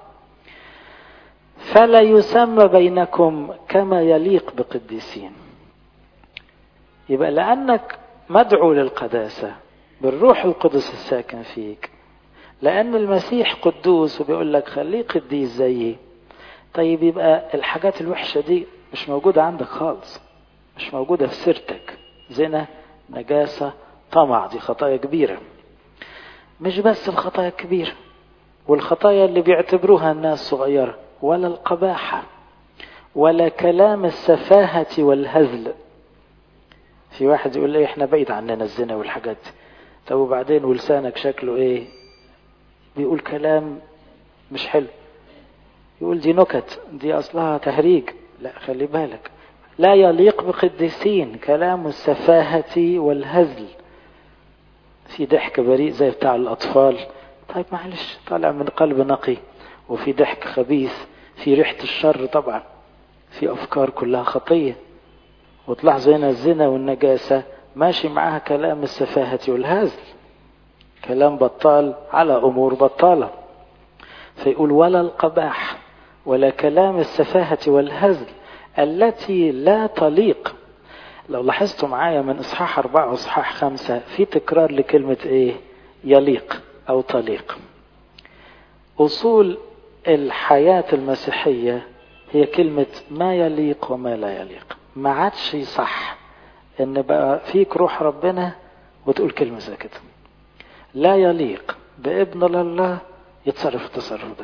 فلا يسمى بينكم كما يليق بقديسين يبقى لأنك مدعو للقداسة بالروح القدس الساكن فيك لأن المسيح قدوس وبيقول لك خليه قديس زيي طيب يبقى الحاجات الوحشة دي مش موجودة عندك خالص مش موجودة في سيرتك زنا نجاسة طمع دي خطايا كبيرة مش بس الخطايا الكبيرة والخطايا اللي بيعتبروها الناس صغيرة ولا القباحة ولا كلام السفاهة والهزل في واحد يقول ايه احنا بعيد عننا الزنا والحاجات دي طب وبعدين ولسانك شكله ايه بيقول كلام مش حلو يقول دي نكت دي اصلها تهريج لا خلي بالك لا يليق بقديسين كلام السفاهة والهزل في ضحك بريء زي بتاع الأطفال طيب معلش طالع من قلب نقي وفي ضحك خبيث في ريحة الشر طبعا في أفكار كلها خطية وتلاحظوا هنا الزنا والنجاسة ماشي معاها كلام السفاهة والهزل كلام بطال على أمور بطالة فيقول ولا القباح ولا كلام السفاهة والهزل التي لا تليق لو لاحظتوا معايا من إصحاح أربعة وإصحاح خمسة في تكرار لكلمة إيه يليق أو تليق أصول الحياة المسيحية هي كلمة ما يليق وما لا يليق ما عادش صح ان بقى فيك روح ربنا وتقول كلمة زي كده لا يليق بابن لله يتصرف التصرف ده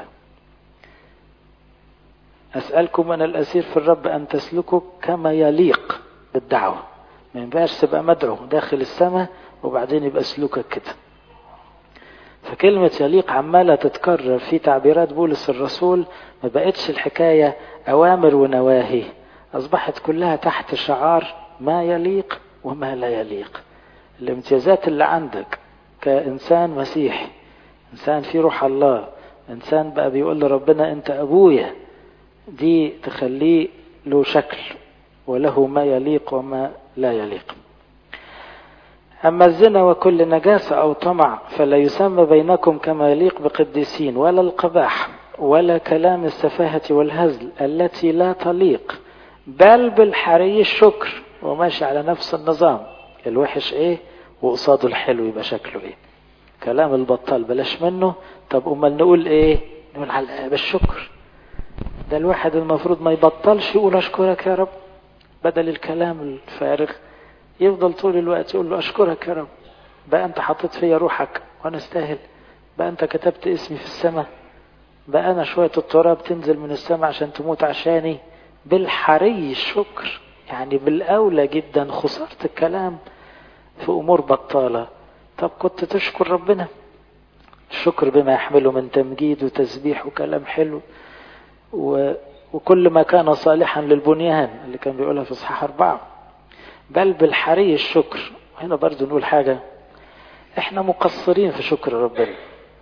أسألكم أنا الأسير في الرب أن تسلكوا كما يليق بالدعوة ما ينفعش تبقى مدعو داخل السماء وبعدين يبقى سلوكك كده فكلمة يليق عمالة تتكرر في تعبيرات بولس الرسول ما بقتش الحكاية أوامر ونواهي أصبحت كلها تحت شعار ما يليق وما لا يليق الامتيازات اللي عندك كإنسان مسيحي إنسان في روح الله إنسان بقى بيقول لربنا أنت أبويا دي تخليه له شكل وله ما يليق وما لا يليق أما الزنا وكل نجاسة أو طمع فلا يسمى بينكم كما يليق بقديسين ولا القباح ولا كلام السفاهة والهزل التي لا تليق بل بالحري الشكر وماشي على نفس النظام الوحش ايه وقصاده الحلو يبقى شكله ايه كلام البطال بلاش منه طب امال نقول ايه نقول على بالشكر ده الواحد المفروض ما يبطلش يقول أشكرك يا رب بدل الكلام الفارغ يفضل طول الوقت يقول له أشكرك يا رب بقى أنت حطيت فيا روحك وأنا استاهل بقى أنت كتبت اسمي في السماء بقى أنا شوية التراب تنزل من السماء عشان تموت عشاني بالحري الشكر يعني بالأولى جدا خسرت الكلام في أمور بطالة طب كنت تشكر ربنا الشكر بما يحمله من تمجيد وتسبيح وكلام حلو و... وكل ما كان صالحا للبنيان اللي كان بيقولها في اصحاح أربعة بل بالحري الشكر هنا برضو نقول حاجة احنا مقصرين في شكر ربنا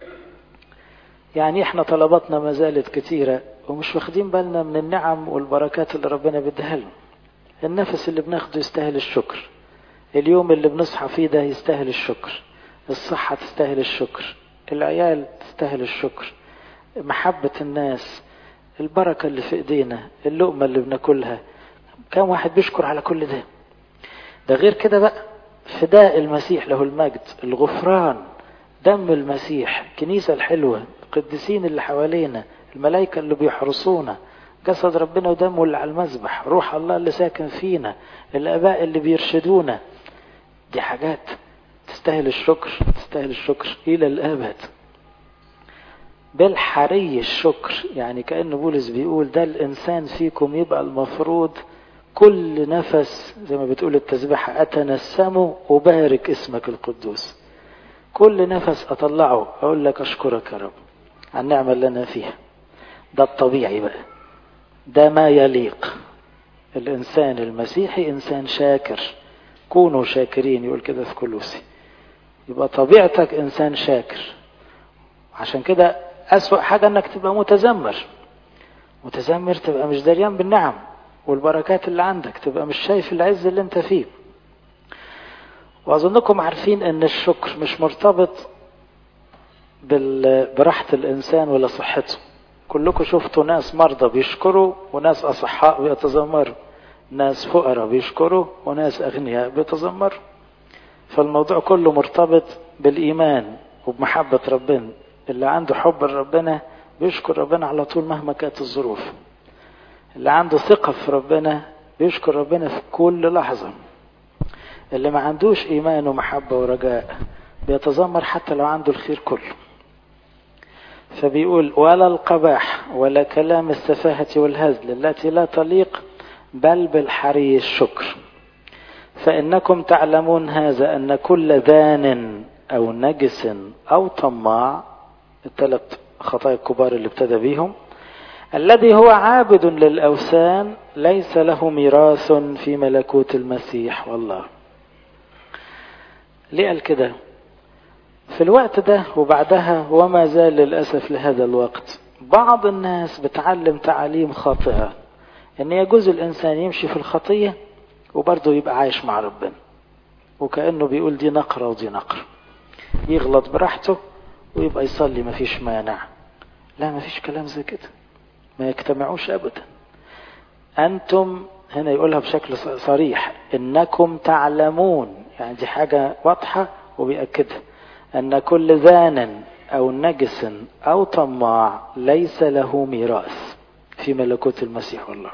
يعني احنا طلباتنا ما زالت كتيرة ومش واخدين بالنا من النعم والبركات اللي ربنا بيديها لنا النفس اللي بناخده يستاهل الشكر اليوم اللي بنصحى فيه ده يستاهل الشكر الصحة تستاهل الشكر العيال تستاهل الشكر محبة الناس البركة اللي في ايدينا اللقمة اللي بناكلها كم واحد بيشكر على كل ده ده غير كده بقى فداء المسيح له المجد الغفران دم المسيح الكنيسة الحلوة القديسين اللي حوالينا الملائكة اللي بيحرسونا جسد ربنا ودمه اللي على المذبح روح الله اللي ساكن فينا الآباء اللي بيرشدونا دي حاجات تستاهل الشكر تستاهل الشكر إلى الأبد بالحري الشكر يعني كأن بولس بيقول ده الإنسان فيكم يبقى المفروض كل نفس زي ما بتقول التسبيحة أتنسمه وبارك اسمك القدوس كل نفس أطلعه أقول لك أشكرك يا رب على النعمة اللي أنا فيها ده الطبيعي بقى ده ما يليق الإنسان المسيحي إنسان شاكر كونوا شاكرين يقول كده في كلوسي يبقى طبيعتك إنسان شاكر عشان كده أسوأ حاجة أنك تبقى متذمر متذمر تبقى مش دريان بالنعم والبركات اللي عندك تبقى مش شايف العز اللي انت فيه وأظنكم عارفين أن الشكر مش مرتبط براحة الإنسان ولا صحته كلكم شفتوا ناس مرضى بيشكروا وناس أصحاء بيتذمروا ناس فقراء بيشكروا وناس أغنياء بيتذمروا فالموضوع كله مرتبط بالإيمان وبمحبة ربنا اللي عنده حب لربنا بيشكر ربنا على طول مهما كانت الظروف اللي عنده ثقة في ربنا بيشكر ربنا في كل لحظة اللي ما عندوش إيمان ومحبة ورجاء بيتذمر حتى لو عنده الخير كله فبيقول ولا القباح ولا كلام السفاهة والهزل التي لا تليق بل بالحري الشكر فإنكم تعلمون هذا أن كل ذان أو نجس أو طماع الثلاث خطايا الكبار اللي ابتدى بيهم الذي هو عابد للأوثان ليس له ميراث في ملكوت المسيح والله ليه قال كده في الوقت ده وبعدها وما زال للأسف لهذا الوقت بعض الناس بتعلم تعاليم خاطئة ان يجوز الانسان يمشي في الخطية وبرضه يبقى عايش مع ربنا وكأنه بيقول دي نقرة ودي نقرة يغلط براحته ويبقى يصلي مفيش مانع لا مفيش كلام زي كده ما يجتمعوش ابدا انتم هنا يقولها بشكل صريح انكم تعلمون يعني دي حاجة واضحة وبيأكدها ان كل ذان او نجس او طماع ليس له ميراث في ملكوت المسيح والله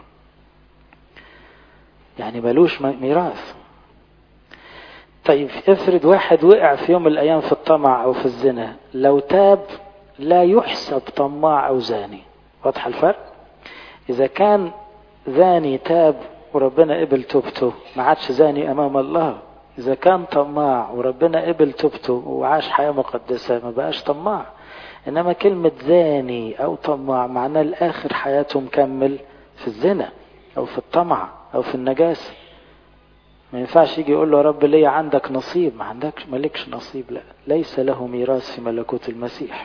يعني ملوش ميراث طيب افرض واحد وقع في يوم من الايام في الطمع او في الزنا لو تاب لا يحسب طماع او زاني واضح الفرق اذا كان زاني تاب وربنا قبل توبته ما عادش زاني امام الله اذا كان طماع وربنا قبل توبته وعاش حياه مقدسه ما بقاش طماع انما كلمه زاني او طماع معناه الاخر حياته مكمل في الزنا او في الطمع او في النجاسه ما ينفعش يجي يقول له يا رب ليه عندك نصيب ما عندكش مالكش نصيب لا ليس له ميراث في ملكوت المسيح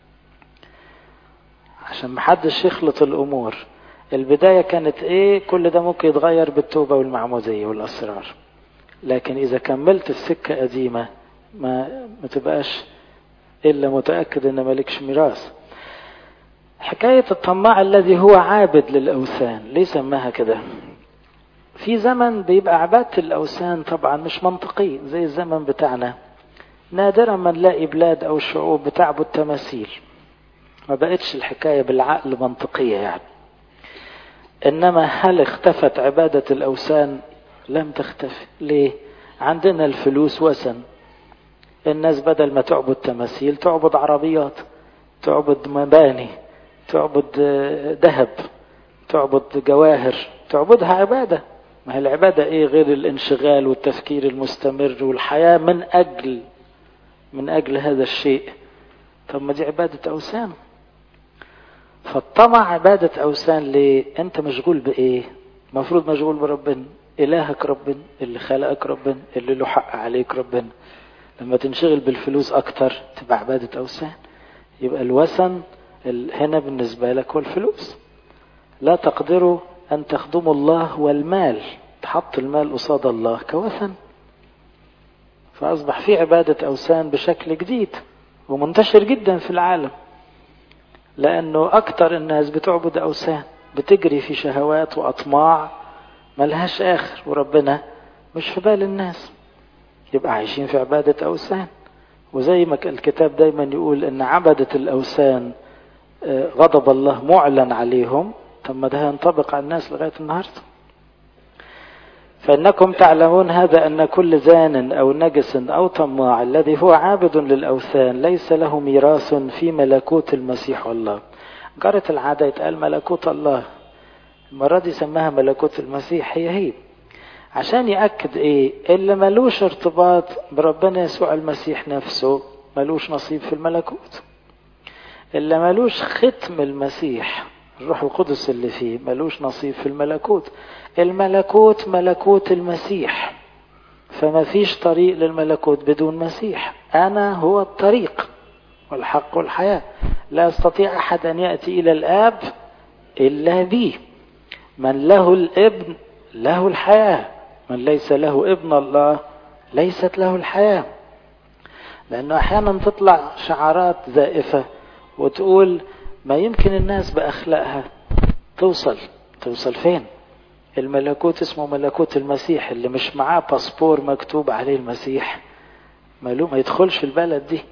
عشان محدش يخلط الامور البدايه كانت ايه كل ده ممكن يتغير بالتوبه والمعموديه والاسرار لكن اذا كملت السكه قديمه ما ما تبقاش الا متاكد ان مالكش ميراث حكايه الطماع الذي هو عابد للاوثان ليه سماها كده في زمن بيبقى عبادة الأوثان طبعا مش منطقي زي الزمن بتاعنا نادرا ما نلاقي بلاد أو شعوب بتعبد تماثيل ما بقتش الحكاية بالعقل منطقية يعني إنما هل اختفت عبادة الأوثان لم تختفي ليه عندنا الفلوس وثن الناس بدل ما تعبد تماثيل تعبد عربيات تعبد مباني تعبد ذهب تعبد جواهر تعبدها عبادة ما هي العبادة ايه غير الانشغال والتفكير المستمر والحياة من اجل من اجل هذا الشيء طب ما دي عبادة اوثان فالطمع عبادة اوثان ليه انت مشغول بايه المفروض مشغول بربنا الهك ربنا اللي خلقك ربنا اللي له حق عليك ربنا لما تنشغل بالفلوس اكتر تبقى عبادة اوثان يبقى الوثن هنا بالنسبة لك هو الفلوس لا تقدروا أن تخدموا الله والمال تحط المال قصاد الله كوثن فأصبح في عبادة أوثان بشكل جديد ومنتشر جدا في العالم لأنه أكتر الناس بتعبد أوثان بتجري في شهوات وأطماع ملهاش آخر وربنا مش في بال الناس يبقى عايشين في عبادة أوثان وزي ما الكتاب دايما يقول ان عبدة الاوثان غضب الله معلن عليهم طب ما ده ينطبق على الناس لغايه النهارده فانكم تعلمون هذا ان كل زان او نجس او طماع الذي هو عابد للاوثان ليس له ميراث في ملكوت المسيح والله جرت العاده يتقال ملكوت الله المره دي سماها ملكوت المسيح هي هي عشان يأكد ايه اللي ملوش ارتباط بربنا يسوع المسيح نفسه ملوش نصيب في الملكوت اللي ملوش ختم المسيح الروح القدس اللي فيه ملوش نصيب في الملكوت الملكوت ملكوت المسيح فما فيش طريق للملكوت بدون مسيح انا هو الطريق والحق والحياة لا يستطيع احد ان يأتي الى الاب الا بي من له الابن له الحياه من ليس له ابن الله ليست له الحياة لأنه أحيانا تطلع شعارات زائفة وتقول ما يمكن الناس بأخلاقها توصل توصل فين الملكوت اسمه ملكوت المسيح اللي مش معاه باسبور مكتوب عليه المسيح ما يدخلش البلد دي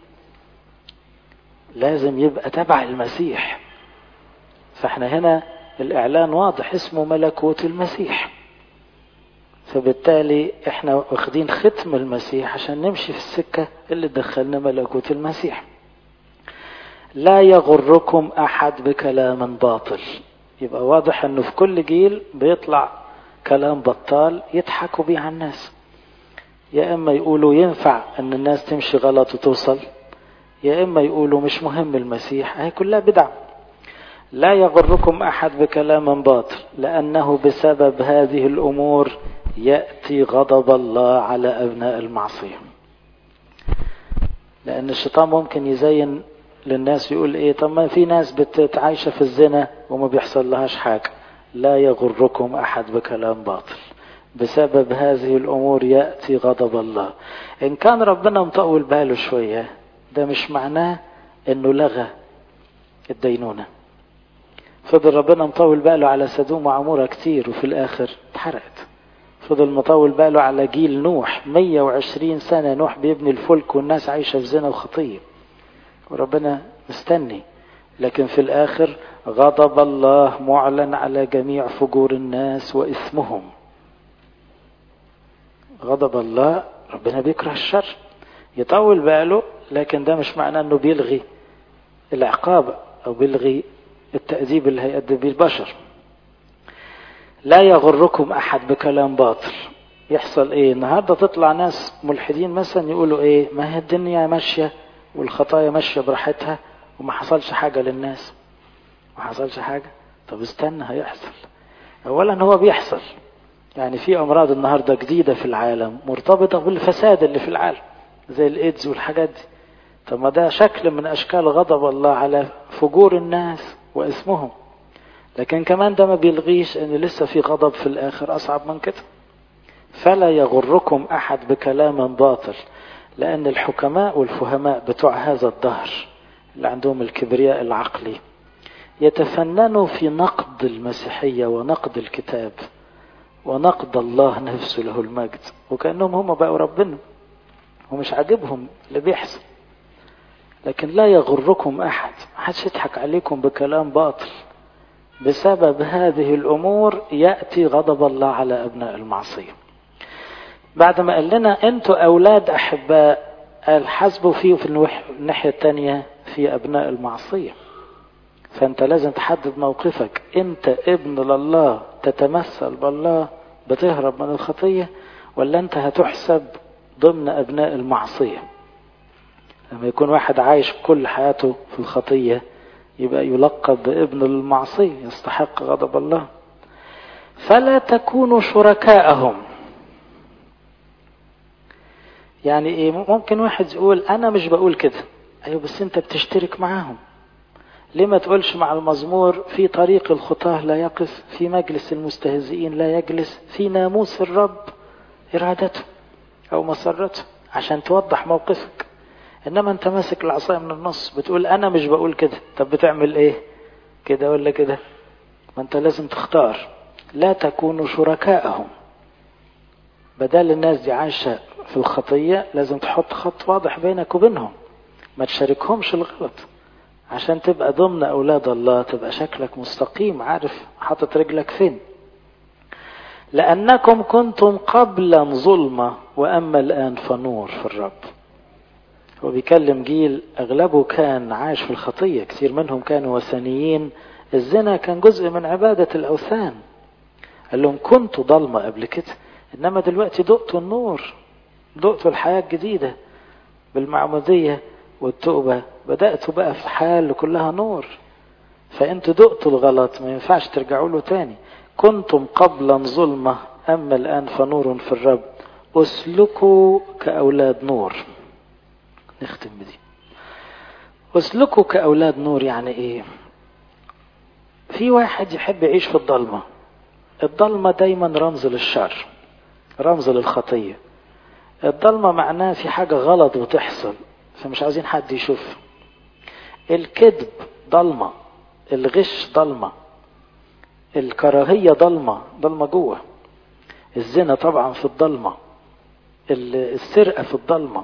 لازم يبقى تبع المسيح فاحنا هنا الإعلان واضح اسمه ملكوت المسيح فبالتالي احنا واخدين ختم المسيح عشان نمشي في السكة اللي دخلنا ملكوت المسيح لا يغركم احد بكلام باطل يبقى واضح انه في كل جيل بيطلع كلام بطال يضحكوا بيه على الناس يا اما يقولوا ينفع ان الناس تمشي غلط وتوصل يا اما يقولوا مش مهم المسيح هي كلها بدع لا يغركم احد بكلام باطل لانه بسبب هذه الامور يأتي غضب الله على أبناء المعصية لأن الشيطان ممكن يزين للناس يقول إيه طب ما في ناس بتعيش في الزنا وما بيحصل لهاش حاجة لا يغركم أحد بكلام باطل بسبب هذه الأمور يأتي غضب الله إن كان ربنا مطول باله شوية ده مش معناه إنه لغى الدينونة فضل ربنا مطول باله على سدوم وعمورة كتير وفي الآخر اتحرقت فضل مطول باله على جيل نوح 120 سنة نوح بيبني الفلك والناس عايشة في زنا وخطية وربنا مستني لكن في الآخر غضب الله معلن على جميع فجور الناس وإثمهم غضب الله ربنا بيكره الشر يطول باله لكن ده مش معناه انه بيلغي العقاب او بيلغي التأديب اللي هيأدب بيه البشر لا يغركم احد بكلام باطل يحصل ايه النهارده تطلع ناس ملحدين مثلا يقولوا ايه ما هي الدنيا ماشيه والخطايا ماشيه براحتها وما حصلش حاجه للناس ما حصلش حاجه طب استنى هيحصل اولا هو بيحصل يعني في امراض النهارده جديده في العالم مرتبطه بالفساد اللي في العالم زي الايدز والحاجات دي طب ما ده شكل من اشكال غضب الله على فجور الناس واسمهم لكن كمان ده ما بيلغيش ان لسه في غضب في الاخر اصعب من كده فلا يغركم احد بكلام باطل لان الحكماء والفهماء بتوع هذا الدهر اللي عندهم الكبرياء العقلي يتفننوا في نقد المسيحية ونقد الكتاب ونقد الله نفسه له المجد وكأنهم هم بقوا ربنا ومش عاجبهم اللي بيحصل لكن لا يغركم أحد محدش يضحك عليكم بكلام باطل بسبب هذه الأمور يأتي غضب الله على أبناء المعصية بعد ما قال لنا أنتوا أولاد أحباء قال حسبوا فيه في الناحية التانية في أبناء المعصية فأنت لازم تحدد موقفك أنت ابن لله تتمثل بالله بتهرب من الخطية ولا أنت هتحسب ضمن أبناء المعصية لما يكون واحد عايش كل حياته في الخطية يبقى يلقب بابن المعصية يستحق غضب الله فلا تكونوا شركاءهم يعني ايه ممكن واحد يقول انا مش بقول كده ايوه بس انت بتشترك معاهم ليه ما تقولش مع المزمور في طريق الخطاه لا يقف في مجلس المستهزئين لا يجلس في ناموس الرب ارادته او مسرته عشان توضح موقفك انما انت ماسك العصايه من النص بتقول انا مش بقول كده طب بتعمل ايه كده ولا كده ما انت لازم تختار لا تكونوا شركاءهم بدل الناس دي عايشه في الخطيه لازم تحط خط واضح بينك وبينهم ما تشاركهمش الغلط عشان تبقى ضمن اولاد الله تبقى شكلك مستقيم عارف حاطط رجلك فين لانكم كنتم قبلا ظلمه واما الان فنور في الرب هو بيكلم جيل أغلبه كان عايش في الخطية كثير منهم كانوا وثنيين الزنا كان جزء من عبادة الأوثان قال لهم كنتوا ضلمة قبل كده إنما دلوقتي دقتوا النور دقتوا الحياة الجديدة بالمعمودية والتوبة بدأتوا بقى في حياة اللي كلها نور فأنتوا دقتوا الغلط ما ينفعش ترجعوا له تاني كنتم قبلا ظلمة أما الآن فنور في الرب اسلكوا كأولاد نور نختم بدي واسلكوا كأولاد نور يعني ايه في واحد يحب يعيش في الضلمة الضلمة دايما رمز للشر رمز للخطية الضلمة معناه في حاجة غلط بتحصل فمش عايزين حد يشوف الكذب ضلمة الغش ضلمة الكراهية ضلمة ضلمة جوه الزنا طبعا في الضلمة السرقة في الضلمة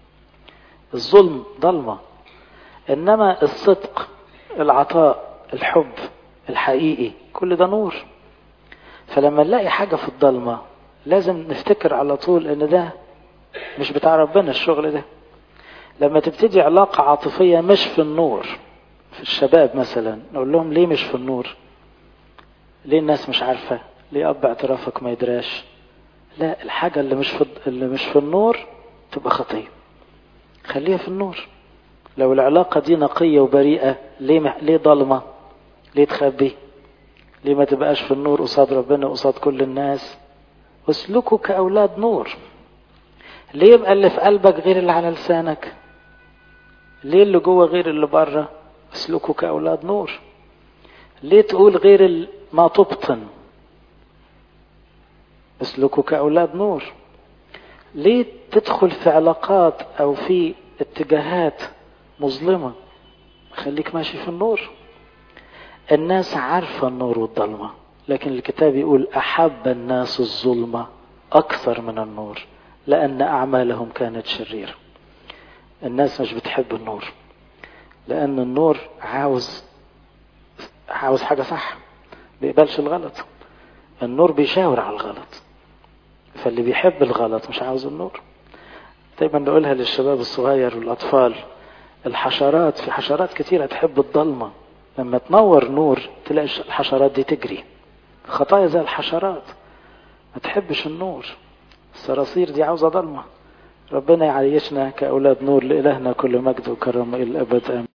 الظلم ضلمة إنما الصدق العطاء الحب الحقيقي كل ده نور فلما نلاقي حاجة في الضلمة لازم نفتكر على طول إن ده مش بتاع ربنا الشغل ده لما تبتدي علاقة عاطفية مش في النور في الشباب مثلا نقول لهم ليه مش في النور ليه الناس مش عارفة ليه أب اعترافك ما يدراش لا الحاجة اللي مش في اللي مش في النور تبقى خطيه خليها في النور لو العلاقة دي نقية وبريئة ليه مح... ليه ضلمة؟ ليه تخبي؟ ليه ما تبقاش في النور قصاد ربنا قصاد كل الناس؟ اسلكوا كأولاد نور. ليه يبقى اللي في قلبك غير اللي على لسانك؟ ليه اللي جوه غير اللي بره؟ اسلكوا كأولاد نور. ليه تقول غير ما تبطن؟ اسلكوا كأولاد نور. ليه تدخل في علاقات او في اتجاهات مظلمة خليك ماشي في النور الناس عارفة النور والظلمة لكن الكتاب يقول أحب الناس الظلمة أكثر من النور لأن أعمالهم كانت شريرة الناس مش بتحب النور لأن النور عاوز عاوز حاجة صح بيقبلش الغلط النور بيشاور على الغلط فاللي بيحب الغلط مش عاوز النور دايما نقولها للشباب الصغير والأطفال الحشرات في حشرات كتيرة تحب الضلمة لما تنور نور تلاقي الحشرات دي تجري خطايا زي الحشرات ما تحبش النور الصراصير دي عاوزة ضلمة ربنا يعيشنا كأولاد نور لإلهنا كل مجد وكرم إلى الأبد آمين